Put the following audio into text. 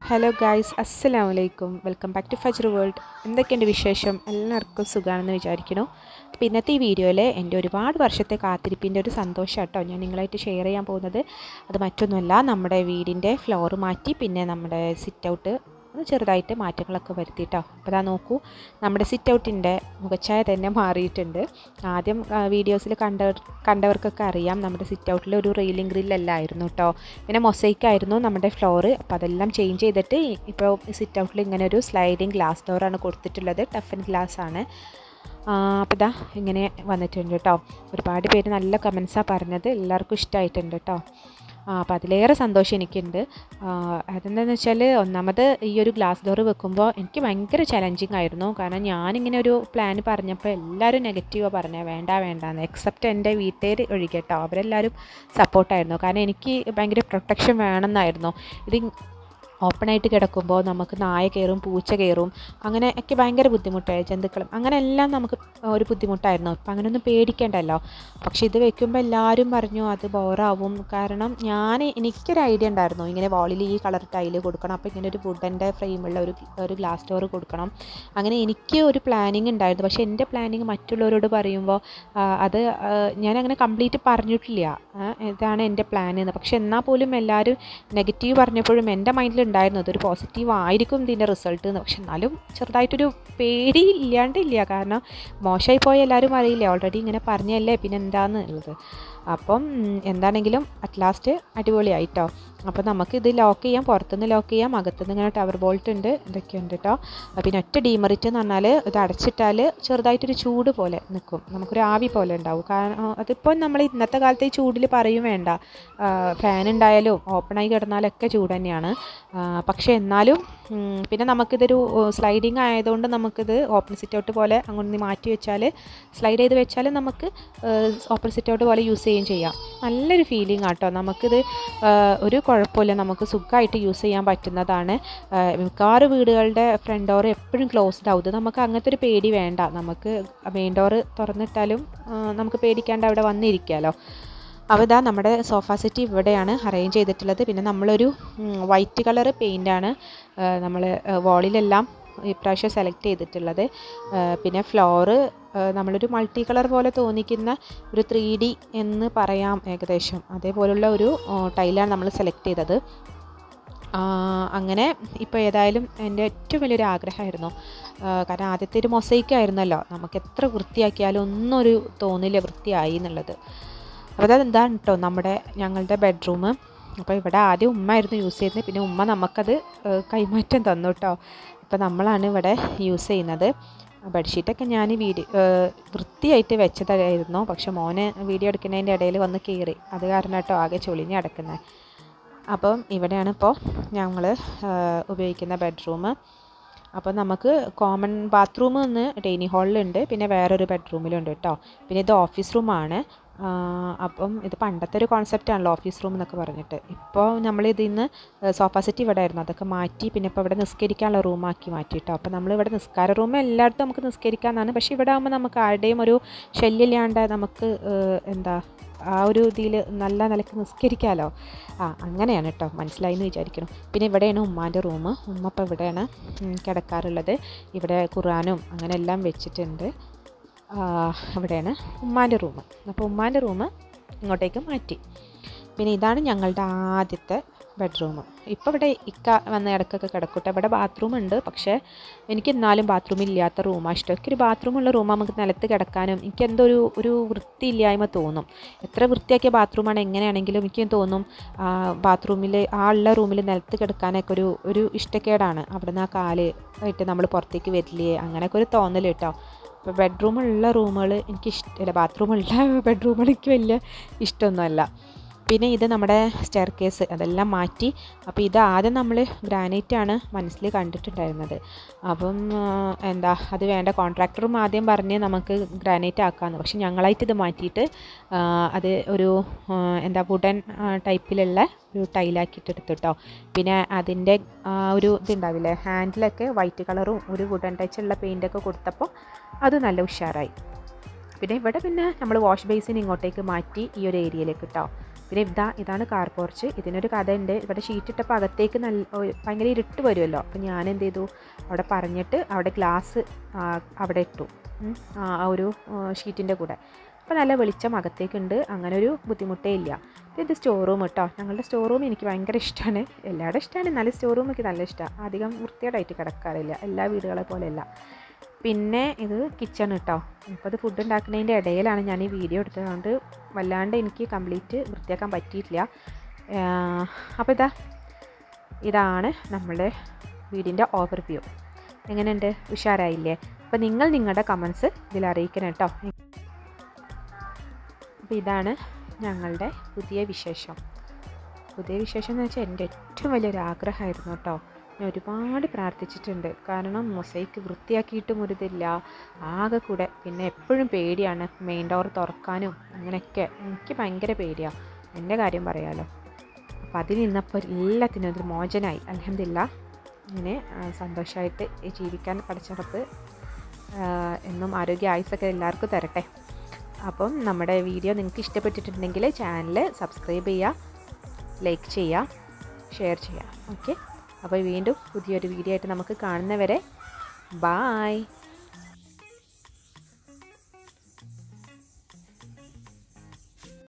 hello guys അസ്സലാമു അലൈക്കും welcome back to Fajar World എന്തൊക്കെയുണ്ട് വിശേഷം എല്ലാവർക്കും സുഖമാണെന്ന് വിചാരിക്കുന്നു അപ്പോൾ ഇന്നത്തെ ഈ വീഡിയോയിൽ എൻ്റെ ഒരുപാട് വർഷത്തെ കാത്തിരിപ്പിൻ്റെ ഒരു സന്തോഷം കേട്ടോ ഞാൻ നിങ്ങളായിട്ട് ഷെയർ ചെയ്യാൻ പോകുന്നത് അത് മറ്റൊന്നുമല്ല നമ്മുടെ വീടിൻ്റെ ഫ്ലോർ മാറ്റി പിന്നെ നമ്മുടെ സിറ്റ് ഔട്ട് ഒന്ന് ചെറുതായിട്ട് മാറ്റങ്ങളൊക്കെ വരുത്തിയിട്ടോ അപ്പോൾ അതാ നോക്കൂ നമ്മുടെ സിറ്റ് ഔട്ടിൻ്റെ മുഖച്ഛായ തന്നെ മാറിയിട്ടുണ്ട് ആദ്യം വീഡിയോസിൽ കണ്ട കണ്ടവർക്കൊക്കെ അറിയാം നമ്മുടെ സിറ്റ് ഔട്ടിൽ ഒരു റെയിലിംഗ് ഗ്രില്ലല്ലായിരുന്നു കേട്ടോ പിന്നെ മൊസൈക്ക് ആയിരുന്നു നമ്മുടെ ഫ്ലോറ് അപ്പോൾ അതെല്ലാം ചേഞ്ച് ചെയ്തിട്ട് ഇപ്പോൾ സിറ്റ് ഔട്ടിൽ ഇങ്ങനെ ഒരു സ്ലൈഡിങ് ഗ്ലാസ് ഡോറാണ് കൊടുത്തിട്ടുള്ളത് ടഫൻ ഗ്ലാസ് ആണ് അപ്പോൾ ഇതാ ഇങ്ങനെ വന്നിട്ടുണ്ട് കേട്ടോ ഒരുപാട് പേര് നല്ല കമൻസാണ് പറഞ്ഞത് എല്ലാവർക്കും ഇഷ്ടമായിട്ടുണ്ട് കേട്ടോ അപ്പോൾ അതിലേറെ സന്തോഷം എനിക്കുണ്ട് അതെന്താണെന്ന് വെച്ചാൽ ഒന്നാമത് ഈ ഒരു ഗ്ലാസ് ഡോർ വെക്കുമ്പോൾ എനിക്ക് ഭയങ്കര ചലഞ്ചിങ് ആയിരുന്നു കാരണം ഞാനിങ്ങനെ ഒരു പ്ലാൻ പറഞ്ഞപ്പോൾ എല്ലാവരും നെഗറ്റീവാണ് പറഞ്ഞത് വേണ്ട വേണ്ടാന്ന് എക്സെപ്റ്റ് എൻ്റെ വീട്ടുകാർ ഒഴികെട്ടോ അവരെല്ലാവരും സപ്പോർട്ടായിരുന്നു കാരണം എനിക്ക് ഭയങ്കര പ്രൊട്ടക്ഷൻ വേണമെന്നായിരുന്നു ഇത് ഓപ്പണായിട്ട് കിടക്കുമ്പോൾ നമുക്ക് നായ കയറും പൂച്ച കയറും അങ്ങനെ ഒക്കെ ഭയങ്കര ബുദ്ധിമുട്ടായി ജന്തുക്കളും അങ്ങനെ എല്ലാം നമുക്ക് ഒരു ബുദ്ധിമുട്ടായിരുന്നു ഇപ്പം അങ്ങനെയൊന്നും പേടിക്കേണ്ടല്ലോ പക്ഷെ ഇത് വെക്കുമ്പോൾ എല്ലാവരും പറഞ്ഞു അത് ബോറാവും കാരണം ഞാൻ എനിക്കൊരു ഐഡിയ ഉണ്ടായിരുന്നു ഇങ്ങനെ വാളിൽ ഈ കളർ ടൈല് കൊടുക്കണം അപ്പോൾ ഇങ്ങനെ ഒരു വുഡൻ്റെ ഫ്രെയിമുള്ള ഒരു ഒരു ഗ്ലാസ് ഡോർ കൊടുക്കണം അങ്ങനെ എനിക്ക് ഒരു പ്ലാനിങ് ഉണ്ടായിരുന്നു പക്ഷേ എൻ്റെ പ്ലാനിങ് മറ്റുള്ളവരോട് പറയുമ്പോൾ അത് ഞാൻ അങ്ങനെ കംപ്ലീറ്റ് പറഞ്ഞിട്ടില്ല ഇതാണ് എൻ്റെ പ്ലാൻ എന്ന് പക്ഷെ എന്നാൽ പോലും എല്ലാവരും നെഗറ്റീവ് പറഞ്ഞപ്പോഴും എൻ്റെ മൈൻഡിൽ ഉണ്ടായിരുന്നു അതൊരു പോസിറ്റീവ് ആയിരിക്കും ഇതിൻ്റെ റിസൾട്ട് എന്ന് പക്ഷെ എന്നാലും ചെറുതായിട്ടൊരു പേടി ഇല്ലാണ്ടില്ല കാരണം മോശമായി പോയ എല്ലാവരും അറിയില്ലേ ഓൾറെഡി ഇങ്ങനെ പറഞ്ഞല്ലേ പിന്നെ എന്താണെന്നുള്ളത് അപ്പം എന്താണെങ്കിലും അറ്റ് ലാസ്റ്റ് അടിപൊളിയായിട്ടോ അപ്പോൾ നമുക്ക് ഇത് ലോക്ക് ചെയ്യാം പുറത്തുനിന്ന് ലോക്ക് ചെയ്യാം അകത്തുനിന്ന് ഇങ്ങനെ ടവർ ബോൾട്ട് ഉണ്ട് ഇതൊക്കെയുണ്ട് കേട്ടോ പിന്നെ ഒറ്റ ഡീമറിറ്റ് എന്ന് പറഞ്ഞാൽ ഇത് അടച്ചിട്ടാൽ ചെറുതായിട്ടൊരു ചൂട് പോലെ നിൽക്കും നമുക്കൊരു ആവി പോലെ ഉണ്ടാവും കാരണം അതിപ്പോൾ നമ്മൾ ഇന്നത്തെ കാലത്തെ ഈ ചൂടിൽ പറയും വേണ്ട ഫാൻ ഉണ്ടായാലും ഓപ്പണായി കിടന്നാലൊക്കെ ചൂട് തന്നെയാണ് പക്ഷേ എന്നാലും പിന്നെ നമുക്കിതൊരു സ്ലൈഡിങ് ആയതുകൊണ്ട് നമുക്കിത് ഓപ്പൺ സിറ്റ് ഔട്ട് പോലെ അങ്ങോട്ട് മാറ്റി വെച്ചാൽ സ്ലൈഡ് ചെയ്ത് വെച്ചാൽ നമുക്ക് ഓപ്പൺ സിറ്റ് ഔട്ട് പോലെ യൂസ് ചെയ്യുകയും ചെയ്യാം നല്ലൊരു ഫീലിംഗ് ആട്ടോ നമുക്കിത് ഒരു കുഴപ്പമില്ല നമുക്ക് സുഖമായിട്ട് യൂസ് ചെയ്യാൻ പറ്റുന്നതാണ് മിക്കവാറും വീടുകളുടെ ഫ്രണ്ട് ഡോർ എപ്പോഴും ക്ലോസ്ഡ് ആവും നമുക്ക് അങ്ങനത്തെ ഒരു പേടി വേണ്ട നമുക്ക് മെയിൻ ഡോർ തുറന്നിട്ടാലും നമുക്ക് പേടിക്കാണ്ട് അവിടെ വന്നിരിക്കാമല്ലോ അപ്പോൾ ഇതാ നമ്മുടെ സോഫ സെറ്റ് ഇവിടെയാണ് അറേഞ്ച് ചെയ്തിട്ടുള്ളത് പിന്നെ നമ്മളൊരു വൈറ്റ് കളർ പെയിൻ്റാണ് നമ്മൾ വാളിലെല്ലാം ഇപ്രാവശ്യം സെലക്ട് ചെയ്തിട്ടുള്ളത് പിന്നെ ഫ്ലോറ് നമ്മളൊരു മൾട്ടി കളർ പോലെ തോന്നിക്കുന്ന ഒരു ത്രീ ഡി എന്ന് പറയാം ഏകദേശം അതേപോലുള്ള ഒരു ടൈലാണ് നമ്മൾ സെലക്ട് ചെയ്തത് അങ്ങനെ ഇപ്പോൾ ഏതായാലും എൻ്റെ ഏറ്റവും വലിയൊരു ആഗ്രഹമായിരുന്നു കാരണം ആദ്യത്തെ ഒരു മൊസൈക്ക് ആയിരുന്നല്ലോ നമുക്ക് എത്ര വൃത്തിയാക്കിയാലും ഒന്നും ഒരു തോന്നില്ല വൃത്തിയായി എന്നുള്ളത് അപ്പോൾ അതെന്താണ് കേട്ടോ നമ്മുടെ ഞങ്ങളുടെ ബെഡ്റൂം അപ്പോൾ ഇവിടെ ആദ്യം ഉമ്മ ആയിരുന്നു യൂസ് ചെയ്യുന്നത് പിന്നെ ഉമ്മ നമുക്കത് കൈമാറ്റം തന്നു കേട്ടോ അപ്പോൾ നമ്മളാണ് ഇവിടെ യൂസ് ചെയ്യുന്നത് ബെഡ്ഷീറ്റൊക്കെ ഞാൻ വീഡിയോ വൃത്തിയായിട്ട് വെച്ചതായിരുന്നു പക്ഷെ മോന് വീഡിയോ എടുക്കുന്നതിൻ്റെ ഇടയിൽ വന്ന് കയറി അത് കാരണം കേട്ടോ ആകെ ചൊളിഞ്ഞ് കിടക്കുന്നത് അപ്പം ഇവിടെയാണ് ഇപ്പോൾ ഞങ്ങൾ ഉപയോഗിക്കുന്ന ബെഡ്റൂം അപ്പോൾ നമുക്ക് കോമൺ ബാത്റൂം ഒന്ന് ഡൈനിങ് ഹാളിലുണ്ട് പിന്നെ വേറൊരു ബെഡ്റൂമിലുണ്ട് കേട്ടോ പിന്നെ ഇത് ഓഫീസ് റൂമാണ് അപ്പം ഇത് പണ്ടത്തെ ഒരു കോൺസെപ്റ്റ് ആണല്ലോ ഓഫീസ് റൂം എന്നൊക്കെ പറഞ്ഞിട്ട് ഇപ്പോൾ നമ്മൾ ഇതിൽ നിന്ന് സോഫ സെറ്റ് ഇവിടെ ആയിരുന്നു അതൊക്കെ മാറ്റി പിന്നെ ഇപ്പോൾ ഇവിടെ നിസ്കരിക്കാനുള്ള റൂമാക്കി മാറ്റിയിട്ടോ അപ്പോൾ നമ്മൾ ഇവിടെ നിസ്കാര റൂം എല്ലായിടത്തും നമുക്ക് നിസ്കരിക്കാമെന്നാണ് പക്ഷേ ഇവിടെ ആകുമ്പോൾ നമുക്ക് ആരുടെയും ഒരു ശല്യമില്ലാണ്ട് നമുക്ക് എന്താ ആ ഒരു ഇതിൽ നല്ല നിലക്ക് നിസ്കരിക്കാമല്ലോ ആ അങ്ങനെയാണ് കേട്ടോ മനസ്സിലായി എന്ന് വിചാരിക്കണം പിന്നെ ഇവിടെയാണ് ഉമ്മാൻ്റെ റൂം ഉമ്മ ഇപ്പോൾ ഇവിടെയാണ് കിടക്കാറുള്ളത് ഇവിടെ ഖുറാനും അങ്ങനെ എല്ലാം വെച്ചിട്ടുണ്ട് അവിടെയാണ് ഉമ്മാൻ്റെ റൂം അപ്പോൾ ഉമ്മാൻ്റെ റൂം ഇങ്ങോട്ടേക്ക് മാറ്റി പിന്നെ ഇതാണ് ഞങ്ങളുടെ ആദ്യത്തെ ബെഡ്റൂം ഇപ്പോൾ ഇവിടെ ഇക്ക വന്ന ഇടയ്ക്കൊക്കെ കിടക്കട്ടെ ഇവിടെ ബാത്റൂം ഉണ്ട് പക്ഷേ എനിക്ക് എന്നാലും ബാത്റൂം ഇല്ലാത്ത റൂമാണ് ഇഷ്ടം എനിക്ക് ഒരു ബാത്റൂമുള്ള റൂം നമുക്ക് നിലത്ത് കിടക്കാനും എനിക്ക് എന്തോ ഒരു ഒരു വൃത്തിയില്ലായ്മ തോന്നും എത്ര വൃത്തിയാക്കിയ ബാത്റൂമാണ് എങ്ങനെയാണെങ്കിലും എനിക്ക് തോന്നും ബാത്റൂമിൽ ആ ഉള്ള റൂമിൽ നിലത്ത് കിടക്കാനൊക്കെ ഒരു ഒരു ഇഷ്ടക്കേടാണ് അവിടെ നിന്ന് ആ കാല് ആയിട്ട് നമ്മൾ പുറത്തേക്ക് വരില്ലേ അങ്ങനെയൊക്കെ ഒരു തോന്നൽ കേട്ടോ ഇപ്പോൾ ബെഡ്റൂമുള്ള റൂമുകൾ എനിക്ക് ഇഷ്ടമല്ല ബാത്റൂമുള്ള ബെഡ്റൂമുകൾ എനിക്ക് വലിയ ഇഷ്ടമൊന്നുമല്ല പിന്നെ ഇത് നമ്മുടെ സ്റ്റെയർ കേസ് അതെല്ലാം മാറ്റി അപ്പോൾ ഇത് ആദ്യം നമ്മൾ ഗ്രാനൈറ്റാണ് മനസ്സിൽ കണ്ടിട്ടുണ്ടായിരുന്നത് അപ്പം എന്താ അത് വേണ്ട കോൺട്രാക്ടറും ആദ്യം പറഞ്ഞ് നമുക്ക് ഗ്രാനൈറ്റ് ആക്കാമെന്ന് പക്ഷെ ഞങ്ങളായിട്ട് ഇത് മാറ്റിയിട്ട് അത് ഒരു എന്താ വുഡൻ ടൈപ്പിലുള്ള ഒരു ടൈലാക്കിയിട്ട് എടുത്തു കേട്ടോ പിന്നെ അതിൻ്റെ ഒരു ഇതുണ്ടാവില്ലേ ഹാൻഡിലൊക്കെ വൈറ്റ് കളറും ഒരു വുഡൻ ടച്ചുള്ള പെയിൻ്റൊക്കെ കൊടുത്തപ്പോൾ അത് നല്ല ഉഷാറായി പിന്നെ ഇവിടെ പിന്നെ നമ്മൾ വാഷ് ബേസിൻ ഇങ്ങോട്ടേക്ക് മാറ്റി ഈ ഒരു ഏരിയയിലേക്ക് കേട്ടോ പിന്നെ ഇതാ ഇതാണ് കാർ പോർച്ച് ഇതിനൊരു കഥയുണ്ട് ഇവിടെ ഷീറ്റ് ഇട്ടപ്പോൾ അകത്തേക്ക് നല്ല ഒരു- ഭയങ്കര ഇരുട്ട് വരുമല്ലോ അപ്പോൾ ഞാൻ എന്ത് ചെയ്തു അവിടെ പറഞ്ഞിട്ട് അവിടെ ഗ്ലാസ് അവിടെ ഇട്ടു ഉം, ആ ആ ഒരു ഷീറ്റിൻ്റെ കൂടെ അപ്പോൾ നല്ല വെളിച്ചം അകത്തേക്കുണ്ട് അങ്ങനെ ഒരു ബുദ്ധിമുട്ടേ ഇല്ല പിന്നെ ഇത് സ്റ്റോർ റൂം കേട്ടോ ഞങ്ങളുടെ സ്റ്റോർ റൂം എനിക്ക് ഭയങ്കര ഇഷ്ടമാണ് എല്ലാവരുടെ ഇഷ്ടമാണ് എന്നാലും സ്റ്റോർ റൂം എനിക്ക് നല്ല ഇഷ്ടമാണ് അധികം വൃത്തിയോടായിട്ട് കിടക്കാറില്ല എല്ലാ വീടുകളെ പോലെയല്ല പിന്നെ ഇത് കിച്ചൺ കേട്ടോ ഇപ്പോൾ ഇത് ഫുഡ് ഉണ്ടാക്കുന്നതിൻ്റെ ഇടയിലാണ് ഞാൻ ഈ വീഡിയോ എടുത്തതുകൊണ്ട് വല്ലാണ്ട് എനിക്ക് കംപ്ലീറ്റ് വൃത്തിയാക്കാൻ പറ്റിയിട്ടില്ല അപ്പോൾ ഇതാ ഇതാണ് നമ്മുടെ വീടിൻ്റെ ഓവർവ്യൂ എങ്ങനെയുണ്ട് ഉഷാറായില്ലേ അപ്പോൾ നിങ്ങൾ നിങ്ങളുടെ കമൻസ് ഇതിൽ അറിയിക്കണം കേട്ടോ അപ്പോൾ ഇതാണ് ഞങ്ങളുടെ പുതിയ വിശേഷം പുതിയ വിശേഷം എന്ന് വെച്ചാൽ എൻ്റെ ഏറ്റവും വലിയൊരു ആഗ്രഹമായിരുന്നു കേട്ടോ ഞാൻ ഒരുപാട് പ്രാർത്ഥിച്ചിട്ടുണ്ട് കാരണം മൊസൈക്ക് വൃത്തിയാക്കിയിട്ടും ഒരു ഇതില്ല ആകെ കൂടെ പിന്നെ എപ്പോഴും പേടിയാണ് മെയിൻ ഡോർ തുറക്കാനും അങ്ങനെയൊക്കെ എനിക്ക് ഭയങ്കര പേടിയാണ് എൻ്റെ കാര്യം പറയാലോ അപ്പോൾ അതിൽ നിന്നപ്പോൾ എല്ലാത്തിനും ഒരു മോചനായി അലഹമില്ല ഇങ്ങനെ സന്തോഷമായിട്ട് ജീവിക്കാൻ പഠിച്ചടപ്പ് എന്നും ആരോഗ്യ ആയുസൊക്കെ എല്ലാവർക്കും തരട്ടെ അപ്പം നമ്മുടെ വീഡിയോ നിങ്ങൾക്ക് ഇഷ്ടപ്പെട്ടിട്ടുണ്ടെങ്കിൽ ചാനൽ സബ്സ്ക്രൈബ് ചെയ്യുക ലൈക്ക് ചെയ്യുക ഷെയർ ചെയ്യുക ഓക്കെ അപ്പോൾ വീണ്ടും പുതിയൊരു വീഡിയോ ആയിട്ട് നമുക്ക് കാണുന്നവരെ ബായ്